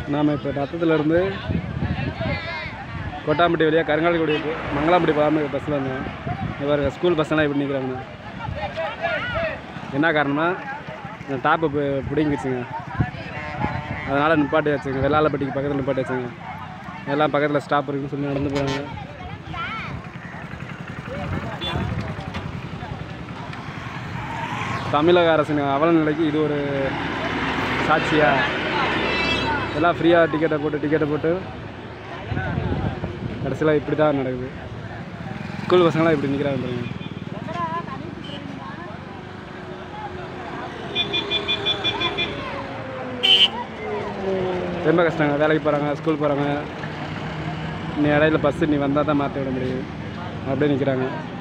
நாம் இப்போ ரத்தத்துலேருந்து கொட்டாம்பட்டி வழியாக கருங்காலிக்குடி மங்களாம்பட்டி போகாமல் பஸ்ஸில் வந்தோம் இவர் ஸ்கூல் பசங்களாம் இப்படி நிற்கிறாங்கண்ணா என்ன காரணம்னா இந்த டாப்பு பி- பிடுங்கிடுச்சுங்க அதனால் நிப்பாட்டி வச்சுங்க வெள்ளாளப்பட்டிக்கு பக்கத்தில் நிப்பாட்டி வச்சுங்க எல்லாம் பக்கத்தில் ஸ்டாப் இருக்குன்னு சொல்லி நடந்து போகிறாங்க தமிழக அரசின் அவல நிலைக்கு இது ஒரு சாட்சியா எல்லாம் ஃப்ரீயாக டிக்கெட்டை போட்டு டிக்கெட்டை போட்டு கடைசியில் இப்படி தான் நடக்குது ஸ்கூல் பசங்களாம் இப்படி நிற்கிறாங்க பாருங்க ரொம்ப கஷ்டங்க வேலைக்கு போகிறாங்க ஸ்கூல் போகிறாங்க நீ இடையில பஸ்ஸு நீ வந்தால் தான் மாற்றி விட முடியும் அப்படியே நிற்கிறாங்க